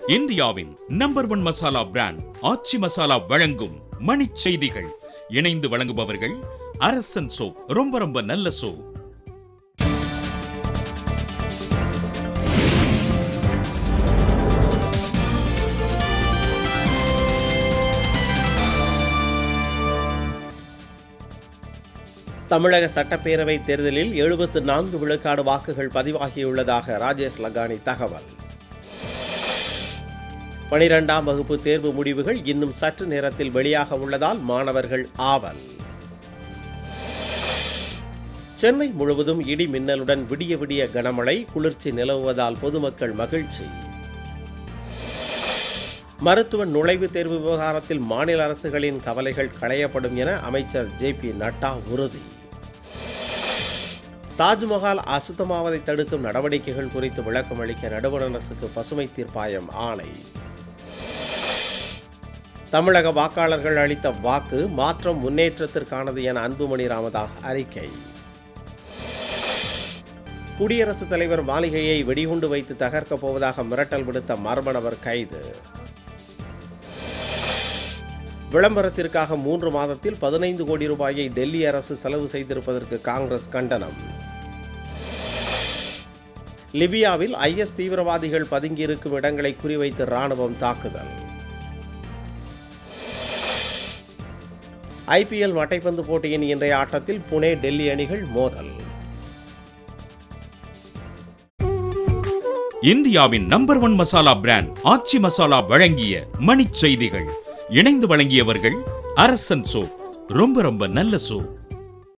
இந்தியாவின் number one masala brand Aachi masala வழங்கும் மணிச் செய்திகள் இணைந்து வழங்குபவர்கள் அரசன் சோப் ரொம்ப ரொம்ப நல்ல சோப் தமிழக சட்டப்பேரவை தேர்தலில் எழுபத்து நான்கு விழுக்காடு வாக்குகள் பதிவாகியுள்ளதாக ராஜேஷ் லகானி தகவல் பனிரெண்டாம் வகுப்பு தேர்வு முடிவுகள் இன்னும் சற்று நேரத்தில் வெளியாக உள்ளதால் மாணவர்கள் ஆவல் சென்னை முழுவதும் இடி மின்னலுடன் விடிய விடிய கனமழை குளிர்ச்சி நிலவுவதால் பொதுமக்கள் மகிழ்ச்சி மருத்துவ நுழைவுத் தேர்வு விவகாரத்தில் மாநில அரசுகளின் கவலைகள் களையப்படும் என அமைச்சர் ஜே பி நட்டா உறுதி தாஜ்மஹால் அசுத்தமாவதை தடுக்கும் நடவடிக்கைகள் குறித்து விளக்கம் அளிக்க நடுவண் அரசுக்கு பசுமை தீர்ப்பாயம் ஆணை தமிழக வாக்காளர்கள் அளித்த வாக்கு மாற்றம் முன்னேற்றத்திற்கானது என அன்புமணி ராமதாஸ் அறிக்கை குடியரசுத் தலைவர் மாளிகையை வெடிகுண்டு வைத்து தகர்க்கப் போவதாக மிரட்டல் விடுத்த மர்ம நபர் கைது விளம்பரத்திற்காக மூன்று மாதத்தில் பதினைந்து கோடி ரூபாயை டெல்லி அரசு செலவு செய்திருப்பதற்கு காங்கிரஸ் கண்டனம் லிபியாவில் ஐஎஸ் தீவிரவாதிகள் பதுங்கியிருக்கும் இடங்களை குறிவைத்து ராணுவம் தாக்குதல் ஐபிஎல் மட்டைப்பந்து போட்டியின் இன்றைய ஆட்டத்தில் புனே டெல்லி அணிகள் மோதல் இந்தியாவின் number one masala brand Aachi masala வழங்கிய மணிச் செய்திகள் இணைந்து வழங்கியவர்கள் அரசன் சோப் ரொம்ப ரொம்ப நல்ல சோப்